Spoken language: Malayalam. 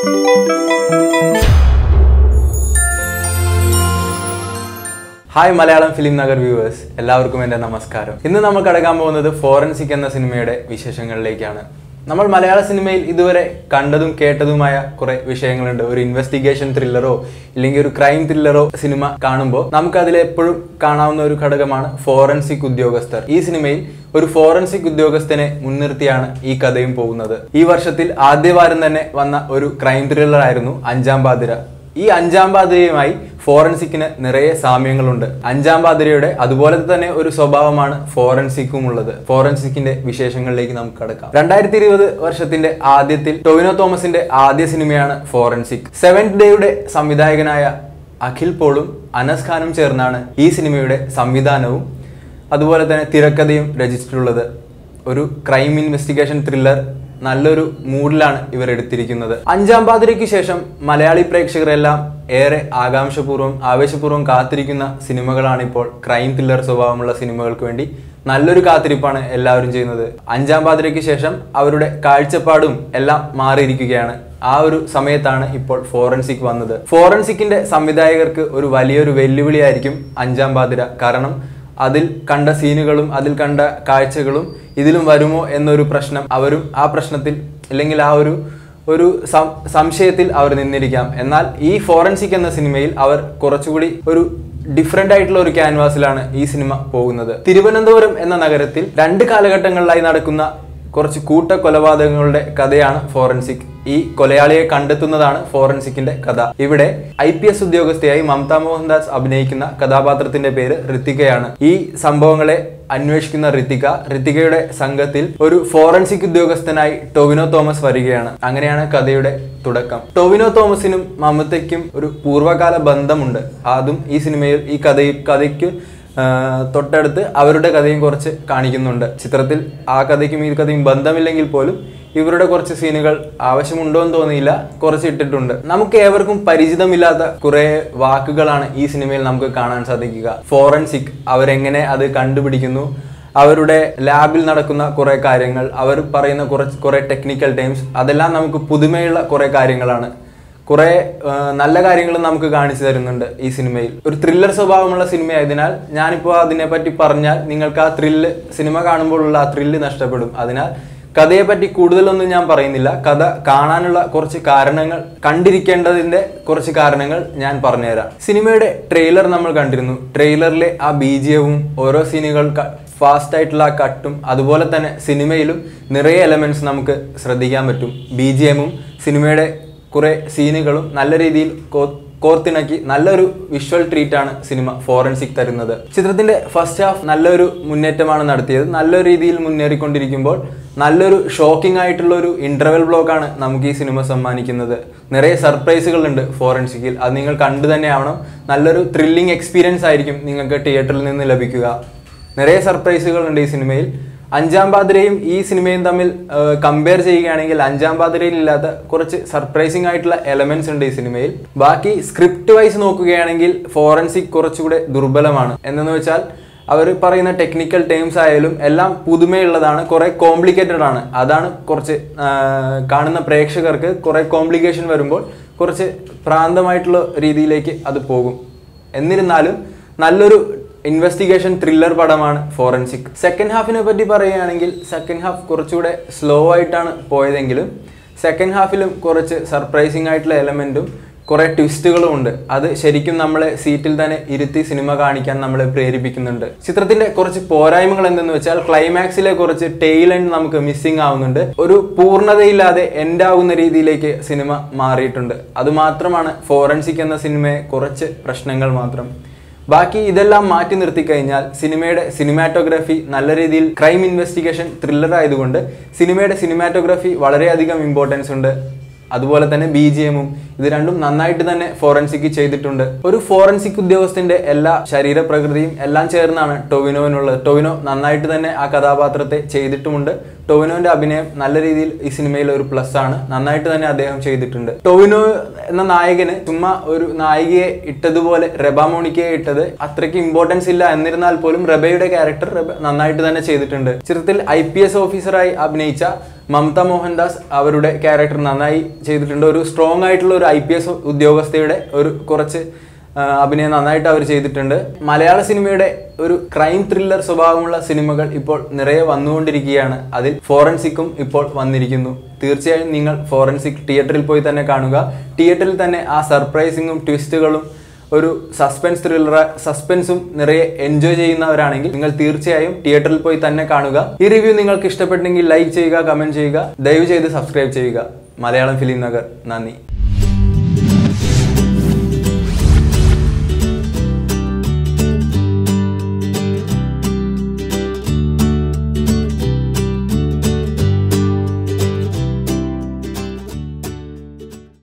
hi Malayalam film Nagar viewers എല്ലാവർക്കും എൻ്റെ നമസ്കാരം ഇന്ന് നമ്മൾ കടക്കാൻ പോകുന്നത് ഫോറൻസിക് എന്ന സിനിമയുടെ വിശേഷങ്ങളിലേക്കാണ് നമ്മൾ മലയാള സിനിമയിൽ ഇതുവരെ കണ്ടതും കേട്ടതുമായ കുറെ വിഷയങ്ങളുണ്ട് ഒരു ഇൻവെസ്റ്റിഗേഷൻ ത്രില്ലറോ ഇല്ലെങ്കിൽ ഒരു ക്രൈം ത്രില്ലറോ സിനിമ കാണുമ്പോൾ നമുക്ക് അതിൽ എപ്പോഴും കാണാവുന്ന ഒരു ഘടകമാണ് ഫോറൻസിക് ഉദ്യോഗസ്ഥർ ഈ സിനിമയിൽ ഒരു ഫോറൻസിക് ഉദ്യോഗസ്ഥനെ മുൻനിർത്തിയാണ് ഈ കഥയും പോകുന്നത് ഈ വർഷത്തിൽ ആദ്യവാരം തന്നെ വന്ന ഒരു ക്രൈം ത്രില്ലർ ആയിരുന്നു അഞ്ചാം പാതിര ഈ അഞ്ചാം പാതിരയുമായി ഫോറൻസിക്കിന് നിറയെ സാമ്യങ്ങളുണ്ട് അഞ്ചാം പാതിരയുടെ അതുപോലെ തന്നെ ഒരു സ്വഭാവമാണ് ഫോറൻസിക്കും ഉള്ളത് ഫോറൻസിക്കിന്റെ വിശേഷങ്ങളിലേക്ക് നമുക്ക് കടക്കാം രണ്ടായിരത്തി ഇരുപത് വർഷത്തിന്റെ ആദ്യത്തിൽ ടൊവിനോ തോമസിന്റെ ആദ്യ സിനിമയാണ് ഫോറൻസിക് സെവൻത് ഡേയുടെ സംവിധായകനായ അഖിൽ പോളും അനസ് ഖാനും ചേർന്നാണ് ഈ സിനിമയുടെ സംവിധാനവും അതുപോലെ തന്നെ തിരക്കഥയും രചിച്ചിട്ടുള്ളത് ഒരു ക്രൈം ഇൻവെസ്റ്റിഗേഷൻ ത്രില്ലർ നല്ലൊരു മൂഡിലാണ് ഇവർ എടുത്തിരിക്കുന്നത് അഞ്ചാം പാതിരയ്ക്ക് ശേഷം മലയാളി പ്രേക്ഷകരെല്ലാം ഏറെ ആകാംക്ഷപൂർവ്വം ആവേശപൂർവ്വം കാത്തിരിക്കുന്ന സിനിമകളാണ് ഇപ്പോൾ ക്രൈം ത്രില്ലർ സ്വഭാവമുള്ള സിനിമകൾക്ക് വേണ്ടി നല്ലൊരു കാത്തിരിപ്പാണ് എല്ലാവരും ചെയ്യുന്നത് അഞ്ചാം പാതിരയ്ക്ക് ശേഷം അവരുടെ കാഴ്ചപ്പാടും എല്ലാം മാറിയിരിക്കുകയാണ് ആ ഒരു സമയത്താണ് ഇപ്പോൾ ഫോറൻസിക് വന്നത് ഫോറൻസിക്കിന്റെ സംവിധായകർക്ക് ഒരു വലിയൊരു വെല്ലുവിളിയായിരിക്കും അഞ്ചാം പാതിര കാരണം അതിൽ കണ്ട സീനുകളും അതിൽ കണ്ട കാഴ്ചകളും ഇതിലും വരുമോ എന്നൊരു പ്രശ്നം അവരും ആ പ്രശ്നത്തിൽ അല്ലെങ്കിൽ ആ ഒരു ഒരു സം- സംശയത്തിൽ അവർ നിന്നിരിക്കാം എന്നാൽ ഈ ഫോറൻസിക് എന്ന സിനിമയിൽ അവർ കുറച്ചുകൂടി ഒരു ഡിഫറെന്റ് ആയിട്ടുള്ള ഒരു ക്യാൻവാസിലാണ് ഈ സിനിമ പോകുന്നത് തിരുവനന്തപുരം എന്ന നഗരത്തിൽ രണ്ട് കാലഘട്ടങ്ങളിലായി നടക്കുന്ന കുറച്ച് കൂട്ട കൊലപാതകങ്ങളുടെ കഥയാണ് ഫോറൻസിക് ഈ കൊലയാളിയെ കണ്ടെത്തുന്നതാണ് ഫോറൻസിക്കിന്റെ കഥ ഇവിടെ ഐ പി എസ് ഉദ്യോഗസ്ഥയായി മമത മോഹൻദാസ് അഭിനയിക്കുന്ന കഥാപാത്രത്തിന്റെ പേര് ഋത്തികയാണ് ഈ സംഭവങ്ങളെ അന്വേഷിക്കുന്ന ഋത്തിക ഋത്തികയുടെ സംഘത്തിൽ ഒരു ഫോറൻസിക് ഉദ്യോഗസ്ഥനായി ടൊവിനോ തോമസ് വരികയാണ് അങ്ങനെയാണ് കഥയുടെ തുടക്കം ടൊവിനോ തോമസിനും മമതയ്ക്കും ഒരു പൂർവ്വകാല ബന്ധമുണ്ട് അതും ഈ സിനിമയിൽ ഈ കഥയിൽ കഥയ്ക്ക് ആ, തൊട്ടടുത്ത് അവരുടെ കഥയും കുറച്ച് കാണിക്കുന്നുണ്ട് ചിത്രത്തിൽ ആ കഥയ്ക്കും ഈ കഥയും ബന്ധമില്ലെങ്കിൽ പോലും ഇവരുടെ കുറച്ച് സീനുകൾ ആവശ്യമുണ്ടോ എന്ന് തോന്നിയില്ല കുറച്ച് ഇട്ടിട്ടുണ്ട് നമുക്ക് ഏവർക്കും പരിചിതമില്ലാത്ത കുറെ വാക്കുകളാണ് ഈ സിനിമയിൽ നമുക്ക് കാണാൻ സാധിക്കുക ഫോറൻസിക് അവരെങ്ങനെ അത് കണ്ടുപിടിക്കുന്നു അവരുടെ ലാബിൽ നടക്കുന്ന കുറെ കാര്യങ്ങൾ അവർ പറയുന്ന കുറച്ച് കുറെ ടെക്നിക്കൽ ടൈംസ് അതെല്ലാം നമുക്ക് പുതുമയുള്ള കുറെ കാര്യങ്ങളാണ് കുറെ ആ, നല്ല കാര്യങ്ങളും നമുക്ക് കാണിച്ചു തരുന്നുണ്ട് ഈ സിനിമയിൽ ഒരു ത്രില്ലർ സ്വഭാവമുള്ള സിനിമയായതിനാൽ ഞാനിപ്പോൾ അതിനെപ്പറ്റി പറഞ്ഞാൽ നിങ്ങൾക്ക് ആ ത്രില്ല് സിനിമ കാണുമ്പോഴുള്ള ആ ത്രില്ല് നഷ്ടപ്പെടും അതിനാൽ കഥയെ പറ്റി കൂടുതലൊന്നും ഞാൻ പറയുന്നില്ല കഥ കാണാനുള്ള കുറച്ച് കാരണങ്ങൾ കണ്ടിരിക്കേണ്ടതിന്റെ കുറച്ച് കാരണങ്ങൾ ഞാൻ പറഞ്ഞുതരാം സിനിമയുടെ ട്രെയിലർ നമ്മൾ കണ്ടിരുന്നു ട്രെയിലറിലെ ആ ബീജിയവും ഓരോ സീനുകൾ ഫാസ്റ്റ് ആയിട്ടുള്ള ആ കട്ടും അതുപോലെ തന്നെ സിനിമയിലും നിറയെ എലമെന്റ്സ് നമുക്ക് ശ്രദ്ധിക്കാൻ പറ്റും ബി ജി എമ്മും സിനിമയുടെ കുറെ സീനുകളും നല്ല രീതിയിൽ കോ- കോർത്തിണക്കി നല്ലൊരു വിഷ്വൽ ട്രീറ്റ് ആണ് സിനിമ ഫോറൻസിക് തരുന്നത് ചിത്രത്തിന്റെ ഫസ്റ്റ് ഹാഫ് നല്ലൊരു മുന്നേറ്റമാണ് നടത്തിയത് നല്ലൊരു രീതിയിൽ മുന്നേറിക്കൊണ്ടിരിക്കുമ്പോൾ നല്ലൊരു ഷോക്കിംഗ് ആയിട്ടുള്ള ഒരു ഇന്റർവെൽ ബ്ലോക്കാണ് നമുക്ക് ഈ സിനിമ സമ്മാനിക്കുന്നത് നിറയെ സർപ്രൈസുകൾ ഉണ്ട് ഫോറൻസിക്കിൽ അത് നിങ്ങൾ കണ്ടു തന്നെ ആവണം നല്ലൊരു ത്രില്ലിംഗ് എക്സ്പീരിയൻസ് ആയിരിക്കും നിങ്ങൾക്ക് തിയേറ്ററിൽ നിന്ന് ലഭിക്കുക നിറയെ സർപ്രൈസുകൾ ഉണ്ട് ഈ സിനിമയിൽ അഞ്ചാം പാതിരയും ഈ സിനിമയും തമ്മിൽ കമ്പയർ ചെയ്യുകയാണെങ്കിൽ അഞ്ചാം പാതിരയിൽ ഇല്ലാത്ത കുറച്ച് സർപ്രൈസിംഗ് ആയിട്ടുള്ള എലമെന്റ്സ് ഉണ്ട് ഈ സിനിമയിൽ ബാക്കി സ്ക്രിപ്റ്റ് വൈസ് നോക്കുകയാണെങ്കിൽ ഫോറൻസിക് കുറച്ചുകൂടെ ദുർബലമാണ് എന്നു വെച്ചാൽ അവർ പറയുന്ന ടെക്നിക്കൽ ടേംസ് ആയാലും എല്ലാം പുതുമയുള്ളതാണ് കുറെ കോംപ്ലിക്കേറ്റഡ് ആണ് അതാണ് കുറച്ച് ആ, കാണുന്ന പ്രേക്ഷകർക്ക് കുറെ കോംപ്ലിക്കേഷൻ വരുമ്പോൾ കുറച്ച് ഭ്രാന്തമായിട്ടുള്ള രീതിയിലേക്ക് അത് പോകും എന്നിരുന്നാലും നല്ലൊരു ഇൻവെസ്റ്റിഗേഷൻ ത്രില്ലർ പടമാണ് ഫോറൻസിക് സെക്കൻഡ് ഹാഫിനെ പറ്റി പറയുകയാണെങ്കിൽ സെക്കൻഡ് ഹാഫ് കുറച്ചുകൂടെ സ്ലോ ആയിട്ടാണ് പോയതെങ്കിലും സെക്കൻഡ് ഹാഫിലും കുറച്ച് സർപ്രൈസിങ് ആയിട്ടുള്ള എലമെന്റും കുറെ ട്വിസ്റ്റുകളും ഉണ്ട് അത് ശരിക്കും നമ്മളെ സീറ്റിൽ തന്നെ ഇരുത്തി സിനിമ കാണിക്കാൻ നമ്മളെ പ്രേരിപ്പിക്കുന്നുണ്ട് ചിത്രത്തിന്റെ കുറച്ച് പോരായ്മകൾ എന്തെന്ന് വെച്ചാൽ ക്ലൈമാക്സിലെ കുറച്ച് ടെയിൽ എൻഡ് നമുക്ക് മിസ്സിംഗ് ആവുന്നുണ്ട് ഒരു പൂർണ്ണതയില്ലാതെ എൻഡ് ആവുന്ന രീതിയിലേക്ക് സിനിമ മാറിയിട്ടുണ്ട് അത് മാത്രമാണ് ഫോറൻസിക് എന്ന സിനിമയെ കുറച്ച് പ്രശ്നങ്ങൾ മാത്രം ബാക്കി ഇതെല്ലാം മാറ്റി നിർത്തി കഴിഞ്ഞാൽ സിനിമയുടെ സിനിമാറ്റോഗ്രാഫി നല്ല രീതിയിൽ ക്രൈം ഇൻവെസ്റ്റിഗേഷൻ ത്രില്ലർ ആയതുകൊണ്ട് സിനിമയുടെ സിനിമാറ്റോഗ്രാഫി വളരെയധികം ഇമ്പോർട്ടൻസ് ഉണ്ട് അതുപോലെ തന്നെ ബി ജി എമ്മും ഇത് രണ്ടും നന്നായിട്ട് തന്നെ ഫോറൻസിക് ചെയ്തിട്ടുണ്ട് ഒരു ഫോറൻസിക് ഉദ്യോഗസ്ഥന്റെ എല്ലാ ശരീരപ്രകൃതിയും എല്ലാം ചേർന്നാണ് ടൊവിനോവിനുള്ളത് ടൊവിനോ നന്നായിട്ട് തന്നെ ആ കഥാപാത്രത്തെ ചെയ്തിട്ടുമുണ്ട് ടോവിനോന്റെ അഭിനയം നല്ല രീതിയിൽ ഈ സിനിമയിൽ ഒരു പ്ലസ് ആണ് നന്നായിട്ട് തന്നെ അദ്ദേഹം ചെയ്തിട്ടുണ്ട് ടോവിനോ എന്ന നായകന് ചുമ്മാ ഒരു നായികയെ ഇട്ടതുപോലെ റെബ മോണിക്കയെ ഇട്ടത് അത്രയ്ക്ക് ഇമ്പോർട്ടൻസ് ഇല്ല എന്നിരുന്നാൽ പോലും റെബയുടെ ക്യാരക്ടർ റെബ നന്നായിട്ട് തന്നെ ചെയ്തിട്ടുണ്ട് ചിത്രത്തിൽ ഐ പി എസ് ഓഫീസറായി അഭിനയിച്ച മമത മോഹൻദാസ് അവരുടെ ക്യാരക്ടർ നന്നായി ചെയ്തിട്ടുണ്ട് ഒരു സ്ട്രോങ് ആയിട്ടുള്ള ഒരു ഐ പി എസ് ഉദ്യോഗസ്ഥയുടെ ഒരു കുറച്ച് ആ, അഭിനയം നന്നായിട്ട് അവർ ചെയ്തിട്ടുണ്ട് മലയാള സിനിമയുടെ ഒരു ക്രൈം ത്രില്ലർ സ്വഭാവമുള്ള സിനിമകൾ ഇപ്പോൾ നിറയെ വന്നുകൊണ്ടിരിക്കുകയാണ് അതിൽ ഫോറൻസിക്കും ഇപ്പോൾ വന്നിരിക്കുന്നു തീർച്ചയായും നിങ്ങൾ ഫോറൻസിക് തിയേറ്ററിൽ പോയി തന്നെ കാണുക തിയേറ്ററിൽ തന്നെ ആ സർപ്രൈസിങ്ങും ട്വിസ്റ്റുകളും ഒരു സസ്പെൻസ് ത്രില്ലർ സസ്പെൻസും നിറയെ എൻജോയ് ചെയ്യുന്നവരാണെങ്കിൽ നിങ്ങൾ തീർച്ചയായും തിയേറ്ററിൽ പോയി തന്നെ കാണുക ഈ റിവ്യൂ നിങ്ങൾക്ക് ഇഷ്ടപ്പെട്ടെങ്കിൽ ലൈക്ക് ചെയ്യുക കമന്റ് ചെയ്യുക ദയവ് ചെയ്ത് സബ്സ്ക്രൈബ് ചെയ്യുക മലയാളം ഫിലിം നഗർ നന്ദി